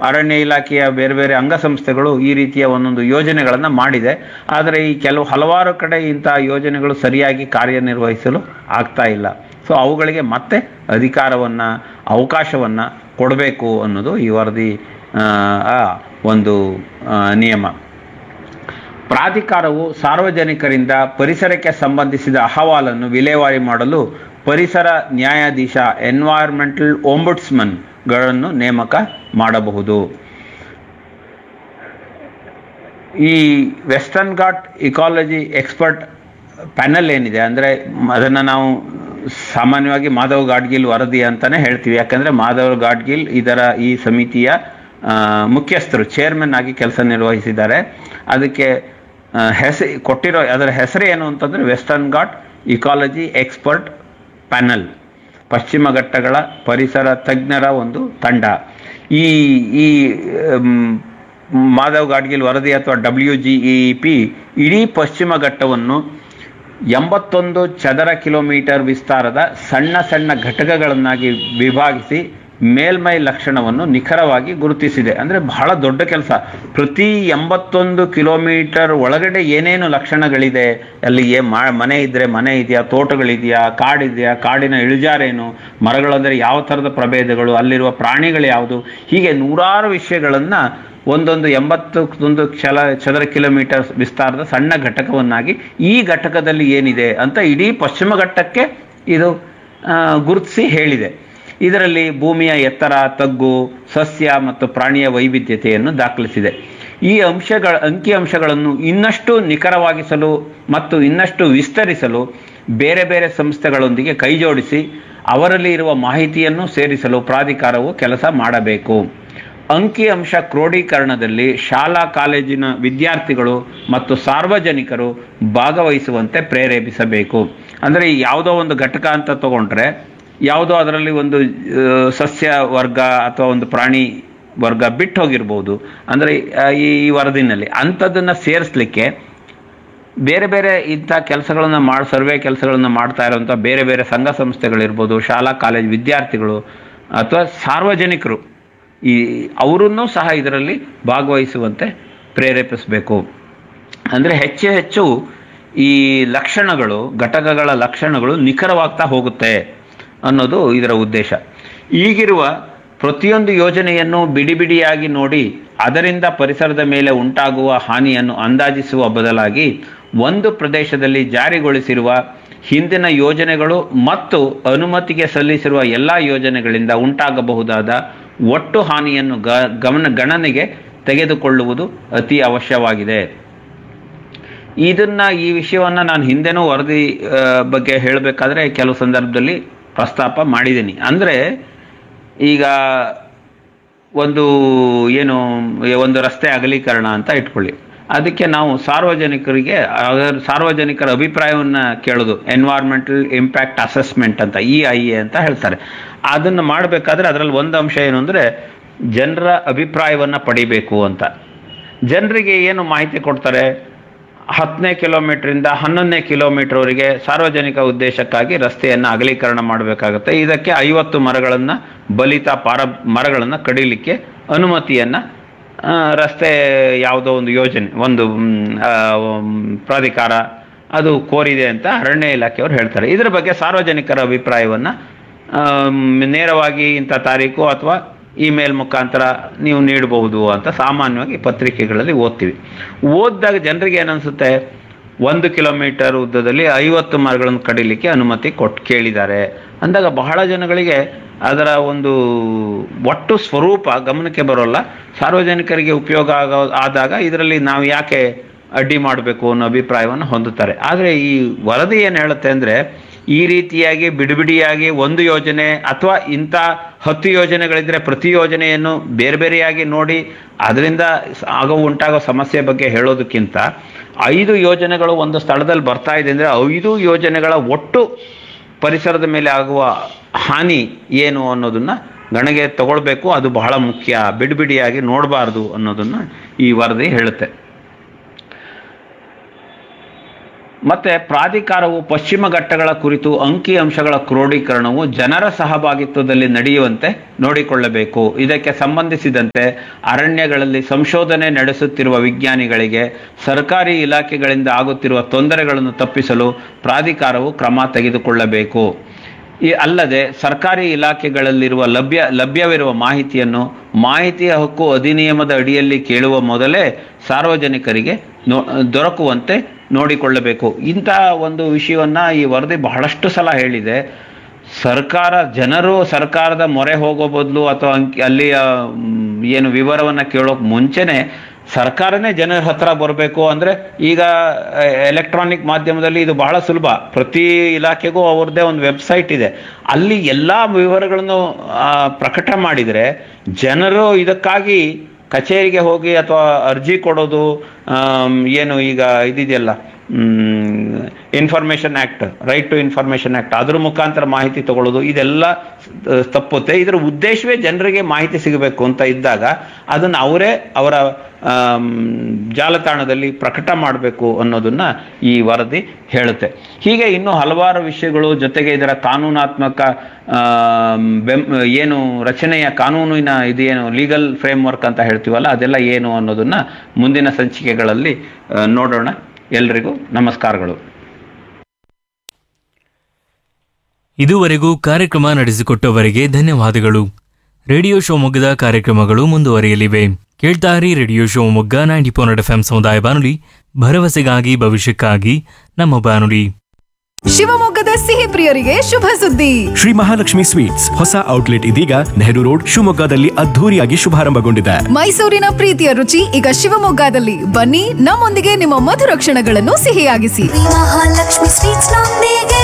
ಅರಣ್ಯ ಇಲಾಖೆಯ ಬೇರೆ ಬೇರೆ ಅಂಗಸಂಸ್ಥೆಗಳು ಈ ರೀತಿಯ ಒಂದೊಂದು ಯೋಜನೆಗಳನ್ನು ಮಾಡಿದೆ ಆದರೆ ಈ ಕೆಲವು ಹಲವಾರು ಕಡೆ ಇಂತಹ ಯೋಜನೆಗಳು ಸರಿಯಾಗಿ ಕಾರ್ಯನಿರ್ವಹಿಸಲು ಆಗ್ತಾ ಇಲ್ಲ ಸೊ ಅವುಗಳಿಗೆ ಮತ್ತೆ ಅಧಿಕಾರವನ್ನು ಅವಕಾಶವನ್ನು ಕೊಡಬೇಕು ಅನ್ನೋದು ಈ ವರದಿ ಆ, ಆ ಒಂದು ಆ, ನಿಯಮ ಪ್ರಾಧಿಕಾರವು ಸಾರ್ವಜನಿಕರಿಂದ ಪರಿಸರಕ್ಕೆ ಸಂಬಂಧಿಸಿದ ಅಹವಾಲನ್ನು ವಿಲೇವಾರಿ ಮಾಡಲು ಪರಿಸರ ನ್ಯಾಯಾಧೀಶ ಎನ್ವೈರ್ಮೆಂಟಲ್ ಓಂಬುಡ್ಸ್ಮನ್ಗಳನ್ನು ನೇಮಕ ಮಾಡಬಹುದು ಈ western ghat ecology expert panel ಏನಿದೆ ಅಂದರೆ ಅದನ್ನು ನಾವು ಸಾಮಾನ್ಯವಾಗಿ ಮಾಧವ್ ಗಾಡ್ಗಿಲ್ ವರದಿ ಅಂತಲೇ ಹೇಳ್ತೀವಿ ಯಾಕಂದರೆ ಮಾಧವ್ ಗಾಡ್ಗಿಲ್ ಇದರ ಈ ಸಮಿತಿಯ ಆ, ಮುಖ್ಯಸ್ಥರು ಚೇರ್ಮನ್ ಆಗಿ ಕೆಲಸ ನಿರ್ವಹಿಸಿದ್ದಾರೆ ಅದಕ್ಕೆ ಹೆಸ ಕೊಟ್ಟಿರೋ ಅದರ ಹೆಸರು ಏನು ಅಂತಂದರೆ western ghat ecology expert panel ಪಶ್ಚಿಮ ಘಟ್ಟಗಳ ಪರಿಸರ ತಜ್ಞರ ಒಂದು ತಂಡ ಈ ಈ ಮ್, ಮಾಧವ್ ಗಾಡ್ಗಿಲ್ ವರದಿ ಅಥವಾ ಡಬ್ಲ್ಯೂ ಜಿ ಇ ಪಿ ಇಡೀ ಪಶ್ಚಿಮ ಘಟ್ಟವನ್ನು ಎಂಬತ್ತೊಂದು ಚದರ ಕಿಲೋಮೀಟರ್ ವಿಸ್ತಾರದ ಸಣ್ಣ ಸಣ್ಣ ಘಟಕಗಳನ್ನಾಗಿ ವಿಭಾಗಿಸಿ ಮೇಲ್ಮೈ ಲಕ್ಷಣವನ್ನು ನಿಖರವಾಗಿ ಗುರುತಿಸಿದೆ ಅಂದರೆ ಬಹಳ ದೊಡ್ಡ ಕೆಲಸ ಪ್ರತಿ ಎಂಬತ್ತೊಂದು ಕಿಲೋಮೀಟರ್ ಒಳಗಡೆ ಏನೇನು ಲಕ್ಷಣಗಳಿದೆ ಅಲ್ಲಿ ಏ ಮಾ ಮನೆ ಇದ್ದರೆ ಮನೆ ಇದೆಯಾ ತೋಟಗಳಿದೆಯಾ ಕಾಡಿದೆಯಾ ಕಾಡಿನ ಇಳಿಜಾರೇನು ಮರಗಳಂದರೆ ಯಾವ ಥರದ ಪ್ರಭೇದಗಳು ಅಲ್ಲಿರುವ ಪ್ರಾಣಿಗಳು ಯಾವುದು ಹೀಗೆ ನೂರಾರು ವಿಷಯಗಳನ್ನು ಒಂದೊಂದು ಎಂಬತ್ತು ಒಂದು ಚಲ ಚದರ ಕಿಲೋಮೀಟರ್ ವಿಸ್ತಾರದ ಸಣ್ಣ ಘಟಕವನ್ನಾಗಿ ಈ ಘಟಕದಲ್ಲಿ ಏನಿದೆ ಅಂತ ಇಡೀ ಪಶ್ಚಿಮ ಘಟ್ಟಕ್ಕೆ ಇದು ಗುರುತಿಸಿ ಹೇಳಿದೆ ಇದರಲ್ಲಿ ಭೂಮಿಯ ಎತ್ತರ ತಗ್ಗು ಸಸ್ಯ ಮತ್ತು ಪ್ರಾಣಿಯ ವೈವಿಧ್ಯತೆಯನ್ನು ದಾಖಲಿಸಿದೆ ಈ ಅಂಶಗಳ ಅಂಕಿ ಅಂಶಗಳನ್ನು ಇನ್ನಷ್ಟು ನಿಖರವಾಗಿಸಲು ಮತ್ತು ಇನ್ನಷ್ಟು ವಿಸ್ತರಿಸಲು ಬೇರೆ ಬೇರೆ ಸಂಸ್ಥೆಗಳೊಂದಿಗೆ ಕೈಜೋಡಿಸಿ ಅವರಲ್ಲಿ ಇರುವ ಮಾಹಿತಿಯನ್ನು ಸೇರಿಸಲು ಪ್ರಾಧಿಕಾರವು ಕೆಲಸ ಮಾಡಬೇಕು ಅಂಕಿಅಂಶ ಕ್ರೋಢೀಕರಣದಲ್ಲಿ ಶಾಲಾ ಕಾಲೇಜಿನ ವಿದ್ಯಾರ್ಥಿಗಳು ಮತ್ತು ಸಾರ್ವಜನಿಕರು ಭಾಗವಹಿಸುವಂತೆ ಪ್ರೇರೇಪಿಸಬೇಕು ಅಂದರೆ ಈ ಯಾವುದೋ ಒಂದು ಘಟಕ ಅಂತ ತಗೊಂಡ್ರೆ ಯಾವುದೋ ಅದರಲ್ಲಿ ಒಂದು ಆ, ಸಸ್ಯ ವರ್ಗ ಅಥವಾ ಒಂದು ಪ್ರಾಣಿ ವರ್ಗ ಬಿಟ್ಟು ಹೋಗಿರ್ಬೋದು ಅಂದರೆ ಆ, ಈ ಈ ವರದಿನಲ್ಲಿ ಅಂಥದ್ದನ್ನು ಸೇರಿಸ್ಲಿಕ್ಕೆ ಬೇರೆ ಬೇರೆ ಇಂಥ ಕೆಲಸಗಳನ್ನು ಮಾಡಿ ಸರ್ವೆ ಕೆಲಸಗಳನ್ನು ಮಾಡ್ತಾ ಇರುವಂಥ ಬೇರೆ ಬೇರೆ ಸಂಘ ಸಂಸ್ಥೆಗಳಿರ್ಬೋದು ಶಾಲಾ ಕಾಲೇಜ್ ವಿದ್ಯಾರ್ಥಿಗಳು ಅಥವಾ ಸಾರ್ವಜನಿಕರು ಈ ಅವರನ್ನೂ ಸಹ ಇದರಲ್ಲಿ ಭಾಗವಹಿಸುವಂತೆ ಪ್ರೇರೇಪಿಸಬೇಕು ಅಂದರೆ ಹೆಚ್ಚು ಹೆಚ್ಚು ಈ ಲಕ್ಷಣಗಳು ಘಟಕಗಳ ಲಕ್ಷಣಗಳು ನಿಖರವಾಗ್ತಾ ಹೋಗುತ್ತೆ ಅನ್ನೋದು ಇದರ ಉದ್ದೇಶ ಈಗಿರುವ ಪ್ರತಿಯೊಂದು ಯೋಜನೆಯನ್ನು ಬಿಡಿ ಬಿಡಿಯಾಗಿ ನೋಡಿ ಅದರಿಂದ ಪರಿಸರದ ಮೇಲೆ ಉಂಟಾಗುವ ಹಾನಿಯನ್ನು ಅಂದಾಜಿಸುವ ಬದಲಾಗಿ ಒಂದು ಪ್ರದೇಶದಲ್ಲಿ ಜಾರಿಗೊಳಿಸಿರುವ ಹಿಂದಿನ ಯೋಜನೆಗಳು ಮತ್ತು ಅನುಮತಿಗೆ ಸಲ್ಲಿಸಿರುವ ಎಲ್ಲ ಯೋಜನೆಗಳಿಂದ ಉಂಟಾಗಬಹುದಾದ ಒಟ್ಟು ಹಾನಿಯನ್ನು ಗ ಗಮನ ಗಣನೆಗೆ ತೆಗೆದುಕೊಳ್ಳುವುದು ಅತಿ ಅವಶ್ಯವಾಗಿದೆ ಇದನ್ನ ಈ ವಿಷಯವನ್ನ ನಾನು ಹಿಂದೆನೂ ವರದಿ ಆ, ಬಗ್ಗೆ ಹೇಳಬೇಕಾದ್ರೆ ಕೆಲವು ಸಂದರ್ಭದಲ್ಲಿ ಪ್ರಸ್ತಾಪ ಮಾಡಿದ್ದೀನಿ ಅಂದರೆ ಈಗ ಒಂದು ಏನು ಒಂದು ರಸ್ತೆ ಅಗಲೀಕರಣ ಅಂತ ಇಟ್ಕೊಳ್ಳಿ ಅದಕ್ಕೆ ನಾವು ಸಾರ್ವಜನಿಕರಿಗೆ ಅದರ ಸಾರ್ವಜನಿಕರ ಅಭಿಪ್ರಾಯವನ್ನು ಕೇಳೋದು ಎನ್ವೈರ್ಮೆಂಟಲ್ ಇಂಪ್ಯಾಕ್ಟ್ ಅಸೆಸ್ಮೆಂಟ್ ಅಂತ ಇ ಐ ಎ ಅಂತ ಹೇಳ್ತಾರೆ ಅದನ್ನು ಮಾಡಬೇಕಾದ್ರೆ ಅದರಲ್ಲಿ ಒಂದು ಅಂಶ ಏನು ಅಂದರೆ ಜನರ ಅಭಿಪ್ರಾಯವನ್ನು ಪಡಿಬೇಕು ಅಂತ ಜನರಿಗೆ ಏನು ಮಾಹಿತಿ ಕೊಡ್ತಾರೆ ಹತ್ತನೇ ಕಿಲೋಮೀಟ್ರಿಂದ ಹನ್ನೊಂದನೇ ಕಿಲೋಮೀಟರ್ವರೆಗೆ ಸಾರ್ವಜನಿಕ ಉದ್ದೇಶಕ್ಕಾಗಿ ರಸ್ತೆಯನ್ನು ಅಗಲೀಕರಣ ಮಾಡಬೇಕಾಗುತ್ತೆ ಇದಕ್ಕೆ ಐವತ್ತು ಮರಗಳನ್ನು ಬಲಿತ ಪಾರ ಮರಗಳನ್ನು ಕಡಿಲಿಕ್ಕೆ ಅನುಮತಿಯನ್ನು ಆ, ರಸ್ತೆ ಯಾವುದೋ ಒಂದು ಯೋಜನೆ ಒಂದು ಮ್, ಆ, ಮ್, ಪ್ರಾಧಿಕಾರ ಅದು ಕೋರಿದೆ ಅಂತ ಅರಣ್ಯ ಇಲಾಖೆಯವರು ಹೇಳ್ತಾರೆ ಇದರ ಬಗ್ಗೆ ಸಾರ್ವಜನಿಕರ ಅಭಿಪ್ರಾಯವನ್ನು ನೇರವಾಗಿ ಇಂಥ ತಾರೀಕು ಅಥವಾ ಇಮೇಲ್ ಮುಖಾಂತರ ನೀವು ನೀಡಬಹುದು ಅಂತ ಸಾಮಾನ್ಯವಾಗಿ ಪತ್ರಿಕೆಗಳಲ್ಲಿ ಓದ್ತೀವಿ ಓದಿದಾಗ ಜನರಿಗೆ ಏನನ್ಸುತ್ತೆ ಒಂದು ಕಿಲೋಮೀಟರ್ ಉದ್ದದಲ್ಲಿ ಐವತ್ತು ಮರಗಳನ್ನು ಕಡಿಲಿಕ್ಕೆ ಅನುಮತಿ ಕೊಟ್ಟು ಕೇಳಿದ್ದಾರೆ ಅಂದಾಗ ಬಹಳ ಜನಗಳಿಗೆ ಅದರ ಒಂದು ಒಟ್ಟು ಸ್ವರೂಪ ಗಮನಕ್ಕೆ ಬರೋಲ್ಲ ಸಾರ್ವಜನಿಕರಿಗೆ ಉಪಯೋಗ ಆಗೋ ಆದಾಗ ಇದರಲ್ಲಿ ನಾವು ಯಾಕೆ ಅಡ್ಡಿ ಮಾಡಬೇಕು ಅನ್ನೋ ಅಭಿಪ್ರಾಯವನ್ನು ಹೊಂದುತ್ತಾರೆ ಆದರೆ ಈ ವರದಿ ಏನು ಹೇಳುತ್ತೆ ಅಂದರೆ ಈ ರೀತಿಯಾಗಿ ಬಿಡಿಬಿಡಿಯಾಗಿ ಒಂದು ಯೋಜನೆ ಅಥವಾ ಇಂಥ ಹತ್ತು ಯೋಜನೆಗಳಿದ್ರೆ ಪ್ರತಿ ಯೋಜನೆಯನ್ನು ಬೇರೆ ಬೇರೆಯಾಗಿ ನೋಡಿ ಅದರಿಂದ ಆಗೋ ಉಂಟಾಗೋ ಸಮಸ್ಯೆ ಬಗ್ಗೆ ಹೇಳೋದಕ್ಕಿಂತ ಐದು ಯೋಜನೆಗಳು ಒಂದು ಸ್ಥಳದಲ್ಲಿ ಬರ್ತಾ ಇದೆ ಅಂದರೆ ಐದು ಯೋಜನೆಗಳ ಒಟ್ಟು ಪರಿಸರದ ಮೇಲೆ ಆಗುವ ಹಾನಿ ಏನು ಅನ್ನೋದನ್ನ ಗಣನೆಗೆ ತಗೊಳ್ಬೇಕು ಅದು ಬಹಳ ಮುಖ್ಯ ಬಿಡಿಬಿಡಿಯಾಗಿ ನೋಡಬಾರ್ದು ಅನ್ನೋದನ್ನ ಈ ವರದಿ ಹೇಳುತ್ತೆ ಮತ್ತೆ ಪ್ರಾಧಿಕಾರವು ಪಶ್ಚಿಮ ಘಟ್ಟಗಳ ಕುರಿತು ಅಂಕಿ ಅಂಶಗಳ ಕ್ರೋಢೀಕರಣವು ಜನರ ಸಹಭಾಗಿತ್ವದಲ್ಲಿ ನಡೆಯುವಂತೆ ನೋಡಿಕೊಳ್ಳಬೇಕು ಇದಕ್ಕೆ ಸಂಬಂಧಿಸಿದಂತೆ ಅರಣ್ಯಗಳಲ್ಲಿ ಸಂಶೋಧನೆ ನಡೆಸುತ್ತಿರುವ ವಿಜ್ಞಾನಿಗಳಿಗೆ ಸರ್ಕಾರಿ ಇಲಾಖೆಗಳಿಂದ ಆಗುತ್ತಿರುವ ತೊಂದರೆಗಳನ್ನು ತಪ್ಪಿಸಲು ಪ್ರಾಧಿಕಾರವು ಕ್ರಮ ತೆಗೆದುಕೊಳ್ಳಬೇಕು ಈ ಅಲ್ಲದೆ ಸರ್ಕಾರಿ ಇಲಾಖೆಗಳಲ್ಲಿರುವ ಲಭ್ಯ ಲಭ್ಯವಿರುವ ಮಾಹಿತಿಯನ್ನು ಮಾಹಿತಿಯ ಹಕ್ಕು ಅಧಿನಿಯಮದ ಅಡಿಯಲ್ಲಿ ಕೇಳುವ ಮೊದಲೇ ಸಾರ್ವಜನಿಕರಿಗೆ ನೋ ದೊರಕುವಂತೆ ನೋಡಿಕೊಳ್ಳಬೇಕು ಇಂತಹ ಒಂದು ವಿಷಯವನ್ನ ಈ ವರದಿ ಬಹಳಷ್ಟು ಸಲ ಹೇಳಿದೆ ಸರ್ಕಾರ ಜನರು ಸರ್ಕಾರದ ಮೊರೆ ಹೋಗೋ ಬದಲು ಅಥವಾ ಅಂಕಿ ಅಲ್ಲಿಯ ಮ್, ಏನು ವಿವರವನ್ನ ಕೇಳೋಕ್ ಮುಂಚೆನೆ ಸರ್ಕಾರನೇ ಜನರ ಹತ್ರ ಬರಬೇಕು ಅಂದ್ರೆ ಈಗ ಎಲೆಕ್ಟ್ರಾನಿಕ್ ಮಾಧ್ಯಮದಲ್ಲಿ ಇದು ಬಹಳ ಸುಲಭ ಪ್ರತಿ ಇಲಾಖೆಗೂ ಅವ್ರದ್ದೇ ಒಂದು ವೆಬ್ಸೈಟ್ ಇದೆ ಅಲ್ಲಿ ಎಲ್ಲಾ ವಿವರಗಳನ್ನು ಆ, ಪ್ರಕಟ ಮಾಡಿದರೆ ಜನರು ಇದಕ್ಕಾಗಿ ಕಚೇರಿಗೆ ಹೋಗಿ ಅಥವಾ ಅರ್ಜಿ ಕೊಡೋದು ಆಮ್, ಏನು ಈಗ ಇದಿದೆಯಲ್ಲ information act right to information act ಅದ್ರ ಮುಖಾಂತರ ಮಾಹಿತಿ ತಗೊಳ್ಳೋದು ಇದೆಲ್ಲ ಸ- ತಪ್ಪುತ್ತೆ ಇದರ ಉದ್ದೇಶವೇ ಜನರಿಗೆ ಮಾಹಿತಿ ಸಿಗಬೇಕು ಅಂತ ಇದ್ದಾಗ ಅದನ್ನು ಅವರೇ ಅವರ ಆಮ್, ಜಾಲತಾಣದಲ್ಲಿ ಪ್ರಕಟ ಮಾಡಬೇಕು ಅನ್ನೋದನ್ನ ಈ ವರದಿ ಹೇಳುತ್ತೆ ಹೀಗೆ ಇನ್ನೂ ಹಲವಾರು ವಿಷಯಗಳು ಜೊತೆಗೆ ಇದರ ಕಾನೂನಾತ್ಮಕ ಆಮ್, ಬೆಂ- ಏನು ರಚನೆಯ ಕಾನೂನಿನ ಇದೇನು ಲೀಗಲ್ ಫ್ರೇಮ್ವರ್ಕ್ ಅಂತ ಹೇಳ್ತೀವಲ್ಲ ಅದೆಲ್ಲ ಏನು ಅನ್ನೋದನ್ನ ಮುಂದಿನ ಸಂಚಿಕೆಗಳಲ್ಲಿ ಆ, ನೋಡೋಣ ಎಲ್ರಿಗೂ ನಮಸ್ಕಾರಗಳು ಇದುವರೆಗೂ ಕಾರ್ಯಕ್ರಮ ನಡೆಸಿಕೊಟ್ಟವರಿಗೆ ಧನ್ಯವಾದಗಳು ರೇಡಿಯೋ ಶಿವಮೊಗ್ಗದ ಕಾರ್ಯಕ್ರಮಗಳು ಮುಂದುವರಿಯಲಿವೆ ಕೇಳ್ತಾರಿ radio Shivamogga ninety four F ಸಂದಾಯ ಬಾನುಲಿ ಭರವಸೆಗಾಗಿ ಭವಿಷ್ಯಕ್ಕಾಗಿ ನಮ್ಮ ಬಾನುಲಿ ಶಿವಮೊಗ್ಗದ ಸಿಹಿ ಪ್ರಿಯರಿಗೆ ಶುಭ ಸುದ್ದಿ ಶ್ರೀ ಮಹಾಲಕ್ಷ್ಮಿ ಸ್ವೀಟ್ಸ್ ಹೊಸ ಔಟ್ಲೆಟ್ ಇದೀಗ ನೆಹರು ರೋಡ್ ಶಿವಮೊಗ್ಗದಲ್ಲಿ ಅದ್ಧೂರಿಯಾಗಿ ಶುಭಾರಂಭಗೊಂಡಿದೆ ಮೈಸೂರಿನ ಪ್ರೀತಿಯ ರುಚಿ ಈಗ ಶಿವಮೊಗ್ಗದಲ್ಲಿ ಬನ್ನಿ ನಮ್ಮೊಂದಿಗೆ ನಿಮ್ಮ ಮಧುರ ಕ್ಷಣಗಳನ್ನು ಸಿಹಿಯಾಗಿಸಿ ಮಹಾಲಕ್ಷ್ಮಿ ಸ್ವೀಟ್ಸ್ ನೊಂದಿಗೆ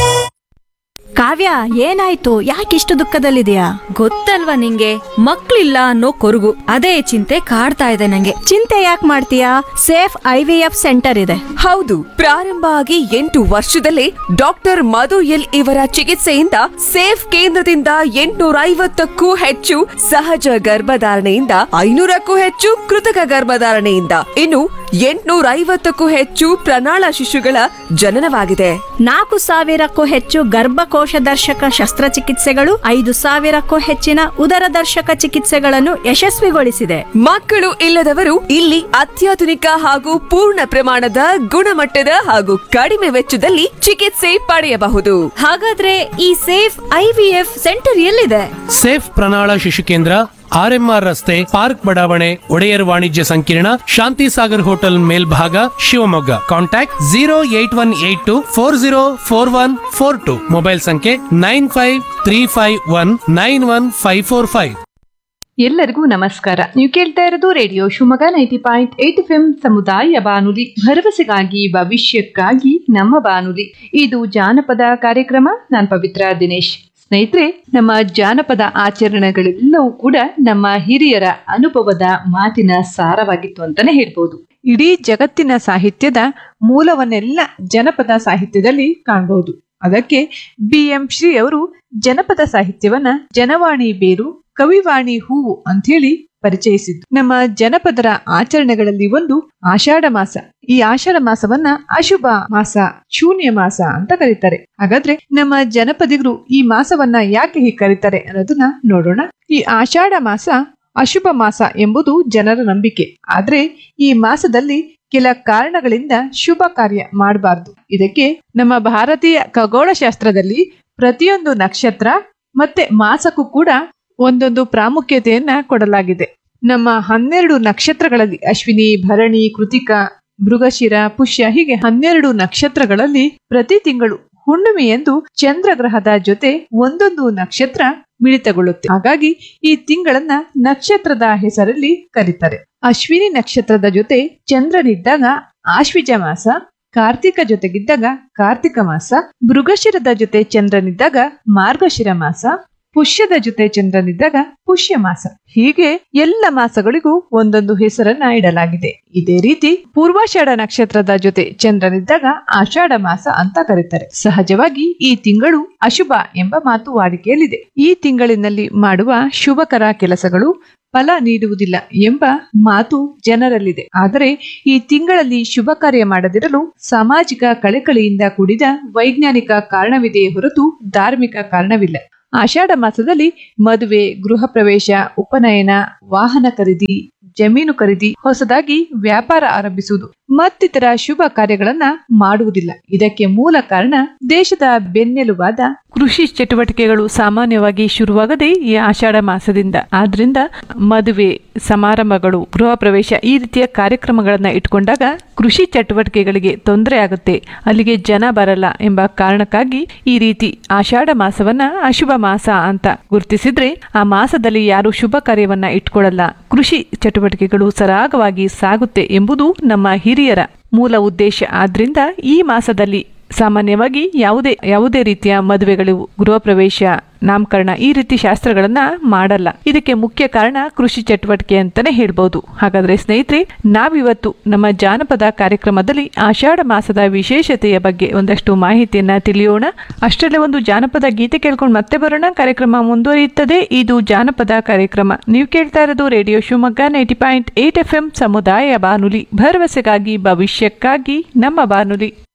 ಕಾವ್ಯ ಏನಾಯ್ತು ಯಾಕಿಷ್ಟು ದುಃಖದಲ್ಲಿದೆಯಾ ಗೊತ್ತಲ್ವಾ ನಿಂಗೆ ಮಕ್ಳಿಲ್ಲ ಅನ್ನೋ ಕೊರಗು ಅದೇ ಚಿಂತೆ ಕಾಡ್ತಾ ಇದೆ ನಂಗೆ ಚಿಂತೆ ಯಾಕೆ ಮಾಡ್ತೀಯಾ safe I V F centre ಇದೆ ಹೌದು ಪ್ರಾರಂಭ ಆಗಿ ಎಂಟು ವರ್ಷದಲ್ಲೇ ಡಾಕ್ಟರ್ ಮಧು ಎಲ್ ಇವರ ಚಿಕಿತ್ಸೆಯಿಂದ ಸೇಫ್ ಕೇಂದ್ರದಿಂದ ಎಂಟುನೂರ ಐವತ್ತಕ್ಕೂ ಹೆಚ್ಚು ಸಹಜ ಗರ್ಭಧಾರಣೆಯಿಂದ ಐನೂರಕ್ಕೂ ಹೆಚ್ಚು ಕೃತಕ ಗರ್ಭಧಾರಣೆಯಿಂದ ಇನ್ನು ಎಂಟುನೂರ ಐವತ್ತಕ್ಕೂ ಹೆಚ್ಚು ಪ್ರಣಾಳ ಶಿಶುಗಳ ಜನನವಾಗಿದೆ ನಾಲ್ಕು ಸಾವಿರಕ್ಕೂ ಹೆಚ್ಚು ಗರ್ಭಕೋಶ ದರ್ಶಕ ಶಸ್ತ್ರಚಿಕಿತ್ಸೆಗಳು ಐದು ಸಾವಿರಕ್ಕೂ ಹೆಚ್ಚಿನ ಉದರ ದರ್ಶಕ ಚಿಕಿತ್ಸೆಗಳನ್ನು ಯಶಸ್ವಿಗೊಳಿಸಿದೆ ಮಕ್ಕಳು ಇಲ್ಲದವರು ಇಲ್ಲಿ ಅತ್ಯಾಧುನಿಕ ಹಾಗೂ ಪೂರ್ಣ ಪ್ರಮಾಣದ ಗುಣಮಟ್ಟದ ಹಾಗೂ ಕಡಿಮೆ ವೆಚ್ಚದಲ್ಲಿ ಚಿಕಿತ್ಸೆ ಪಡೆಯಬಹುದು ಹಾಗಾದ್ರೆ ಈ safe I V F centre ಎಲ್ಲಿದೆ ಸೇಫ್ ಪ್ರಣಾಳ ಶಿಶು ಕೇಂದ್ರ ಆರ್ಎಂಆರ್ ರಸ್ತೆ ಪಾರ್ಕ್ ಬಡಾವಣೆ ಒಡೆಯರ್ ವಾಣಿಜ್ಯ ಸಂಕೀರ್ಣ ಶಾಂತಿ ಸಾಗರ್ ಹೋಟೆಲ್ ಮೇಲ್ಭಾಗ Shivamogga contact zero eight one eight two four zero four one four two mobile ಸಂಖ್ಯೆ nine five three five one nine one five four five ಎಲ್ಲರಿಗೂ ನಮಸ್ಕಾರ ನೀವು ಕೇಳ್ತಾ ಇರೋದು radio Shivamogga ninety point eight F M ಸಮುದಾಯ ಬಾನುಲಿ ಭರವಸೆಗಾಗಿ ಭವಿಷ್ಯಕ್ಕಾಗಿ ನಮ್ಮ ಬಾನುಲಿ ಇದು ಜಾನಪದ ಕಾರ್ಯಕ್ರಮ ನಾನ್ ಪವಿತ್ರ ದಿನೇಶ್ ಸ್ನೇಹಿತರೆ ನಮ್ಮ ಜಾನಪದ ಆಚರಣೆಗಳೆಲ್ಲವೂ ಕೂಡ ನಮ್ಮ ಹಿರಿಯರ ಅನುಭವದ ಮಾತಿನ ಸಾರವಾಗಿತ್ತು ಅಂತಾನೆ ಹೇಳ್ಬೋದು ಇಡೀ ಜಗತ್ತಿನ ಸಾಹಿತ್ಯದ ಮೂಲವನ್ನೆಲ್ಲ ಜನಪದ ಸಾಹಿತ್ಯದಲ್ಲಿ ಕಾಣಬಹುದು ಅದಕ್ಕೆ ಬಿ ಎಂ ಶ್ರೀ ಅವರು ಜನಪದ ಸಾಹಿತ್ಯವನ್ನ ಜನವಾಣಿ ಬೇರು ಕವಿವಾಣಿ ಹೂವು ಅಂತ ಹೇಳಿ ಪರಿಚಯಿಸಿದ್ದು ನಮ್ಮ ಜನಪದರ ಆಚರಣೆಗಳಲ್ಲಿ ಒಂದು ಆಷಾಢ ಮಾಸ ಈ ಆಷಾಢ ಮಾಸವನ್ನ ಅಶುಭ ಮಾಸ ಶೂನ್ಯ ಮಾಸ ಅಂತ ಕರೀತಾರೆ ಹಾಗಾದ್ರೆ ನಮ್ಮ ಜನಪದಿಗರು ಈ ಮಾಸವನ್ನ ಯಾಕೆ ಹೀಗೆ ಕರೀತಾರೆ ಅನ್ನೋದನ್ನ ನೋಡೋಣ ಈ ಆಷಾಢ ಮಾಸ ಅಶುಭ ಮಾಸ ಎಂಬುದು ಜನರ ನಂಬಿಕೆ ಆದ್ರೆ ಈ ಮಾಸದಲ್ಲಿ ಕೆಲ ಕಾರಣಗಳಿಂದ ಶುಭ ಕಾರ್ಯ ಮಾಡಬಾರ್ದು ಇದಕ್ಕೆ ನಮ್ಮ ಭಾರತೀಯ ಖಗೋಳಶಾಸ್ತ್ರದಲ್ಲಿ ಪ್ರತಿಯೊಂದು ನಕ್ಷತ್ರ ಮತ್ತೆ ಮಾಸಕ್ಕೂ ಕೂಡ ಒಂದೊಂದು ಪ್ರಾಮುಖ್ಯತೆಯನ್ನ ಕೊಡಲಾಗಿದೆ ನಮ್ಮ ಹನ್ನೆರಡು ನಕ್ಷತ್ರಗಳಲ್ಲಿ ಅಶ್ವಿನಿ ಭರಣಿ ಕೃತಿಕ ಮೃಗಶಿರ ಪುಷ್ಯ ಹೀಗೆ ಹನ್ನೆರಡು ನಕ್ಷತ್ರಗಳಲ್ಲಿ ಪ್ರತಿ ತಿಂಗಳು ಹುಣ್ಣಿಮೆಯಂದು ಚಂದ್ರಗ್ರಹದ ಜೊತೆ ಒಂದೊಂದು ನಕ್ಷತ್ರ ಮಿಳಿತಗೊಳ್ಳುತ್ತೆ ಹಾಗಾಗಿ ಈ ತಿಂಗಳನ್ನ ನಕ್ಷತ್ರದ ಹೆಸರಲ್ಲಿ ಕರೀತಾರೆ ಅಶ್ವಿನಿ ನಕ್ಷತ್ರದ ಜೊತೆ ಚಂದ್ರನಿದ್ದಾಗ ಆಶ್ವಿಜ ಮಾಸ ಕಾರ್ತಿಕ ಜೊತೆಗಿದ್ದಾಗ ಕಾರ್ತಿಕ ಮಾಸ ಮೃಗಶಿರದ ಜೊತೆ ಚಂದ್ರನಿದ್ದಾಗ ಮಾರ್ಗಶಿರ ಮಾಸ ಪುಷ್ಯದ ಜೊತೆ ಚಂದ್ರನಿದ್ದಾಗ ಪುಷ್ಯ ಮಾಸ ಹೀಗೆ ಎಲ್ಲ ಮಾಸಗಳಿಗೂ ಒಂದೊಂದು ಹೆಸರನ್ನ ಇಡಲಾಗಿದೆ ಇದೇ ರೀತಿ ಪೂರ್ವಾಷಾಢ ನಕ್ಷತ್ರದ ಜೊತೆ ಚಂದ್ರನಿದ್ದಾಗ ಆಷಾಢ ಮಾಸ ಅಂತ ಕರೀತಾರೆ ಸಹಜವಾಗಿ ಈ ತಿಂಗಳು ಅಶುಭ ಎಂಬ ಮಾತು ವಾಡಿಕೆಯಲ್ಲಿದೆ ಈ ತಿಂಗಳಿನಲ್ಲಿ ಮಾಡುವ ಶುಭಕರ ಕೆಲಸಗಳು ಫಲ ನೀಡುವುದಿಲ್ಲ ಎಂಬ ಮಾತು ಜನರಲ್ಲಿದೆ ಆದರೆ ಈ ತಿಂಗಳಲ್ಲಿ ಶುಭ ಕಾರ್ಯ ಮಾಡದಿರಲು ಸಾಮಾಜಿಕ ಕಳಕಳಿಯಿಂದ ಕೂಡಿದ ವೈಜ್ಞಾನಿಕ ಕಾರಣವಿದೆಯೇ ಹೊರತು ಧಾರ್ಮಿಕ ಕಾರಣವಿಲ್ಲ ಆಷಾಢ ಮಾಸದಲ್ಲಿ ಮದುವೆ ಗೃಹ ಪ್ರವೇಶ ಉಪನಯನ ವಾಹನ ಖರೀದಿ ಜಮೀನು ಖರೀದಿ ಹೊಸದಾಗಿ ವ್ಯಾಪಾರ ಆರಂಭಿಸುವುದು ಮತ್ತಿತರ ಶುಭ ಕಾರ್ಯಗಳನ್ನ ಮಾಡುವುದಿಲ್ಲ ಇದಕ್ಕೆ ಮೂಲ ಕಾರಣ ದೇಶದ ಬೆನ್ನೆಲುಬಾದ ಕೃಷಿ ಚಟುವಟಿಕೆಗಳು ಸಾಮಾನ್ಯವಾಗಿ ಶುರುವಾಗದೆ ಈ ಆಷಾಢ ಮಾಸದಿಂದ ಆದ್ರಿಂದ ಮದುವೆ ಸಮಾರಂಭಗಳು ಗೃಹ ಪ್ರವೇಶ ಈ ರೀತಿಯ ಕಾರ್ಯಕ್ರಮಗಳನ್ನ ಇಟ್ಕೊಂಡಾಗ ಕೃಷಿ ಚಟುವಟಿಕೆಗಳಿಗೆ ತೊಂದರೆ ಆಗುತ್ತೆ ಅಲ್ಲಿಗೆ ಜನ ಬರಲ್ಲ ಎಂಬ ಕಾರಣಕ್ಕಾಗಿ ಈ ರೀತಿ ಆಷಾಢ ಮಾಸವನ್ನ ಅಶುಭ ಮಾಸ ಅಂತ ಗುರುತಿಸಿದ್ರೆ ಆ ಮಾಸದಲ್ಲಿ ಯಾರು ಶುಭ ಕಾರ್ಯವನ್ನ ಇಟ್ಕೊಳ್ಳಲ್ಲ ಕೃಷಿ ಚಟುವಟಿಕೆಗಳು ಸರಾಗವಾಗಿ ಸಾಗುತ್ತೆ ಎಂಬುದು ನಮ್ಮ ಹಿರಿಯರ ಮೂಲ ಉದ್ದೇಶ ಆದ್ರಿಂದ ಈ ಮಾಸದಲ್ಲಿ ಸಾಮಾನ್ಯವಾಗಿ ಯಾವುದೇ ಯಾವುದೇ ರೀತಿಯ ಮದುವೆಗಳು ಗೃಹ ಪ್ರವೇಶ ನಾಮಕರಣ ಈ ರೀತಿ ಶಾಸ್ತ್ರಗಳನ್ನ ಮಾಡಲ್ಲ ಇದಕ್ಕೆ ಮುಖ್ಯ ಕಾರಣ ಕೃಷಿ ಚಟುವಟಿಕೆ ಅಂತಾನೆ ಹೇಳ್ಬೋದು ಹಾಗಾದ್ರೆ ಸ್ನೇಹಿತರೆ ನಾವಿವತ್ತು ನಮ್ಮ ಜಾನಪದ ಕಾರ್ಯಕ್ರಮದಲ್ಲಿ ಆಷಾಢ ಮಾಸದ ವಿಶೇಷತೆಯ ಬಗ್ಗೆ ಒಂದಷ್ಟು ಮಾಹಿತಿಯನ್ನ ತಿಳಿಯೋಣ ಅಷ್ಟರಲ್ಲೇ ಒಂದು ಜಾನಪದ ಗೀತೆ ಕೇಳ್ಕೊಂಡು ಮತ್ತೆ ಬರೋಣ ಕಾರ್ಯಕ್ರಮ ಮುಂದುವರಿಯುತ್ತದೆ ಇದು ಜಾನಪದ ಕಾರ್ಯಕ್ರಮ ನೀವು ಕೇಳ್ತಾ ಇರೋದು radio Shivamogga ninety point eight F M ಸಮುದಾಯ ಬಾನುಲಿ ಭರವಸೆಗಾಗಿ ಭವಿಷ್ಯಕ್ಕಾಗಿ ನಮ್ಮ ಬಾನುಲಿ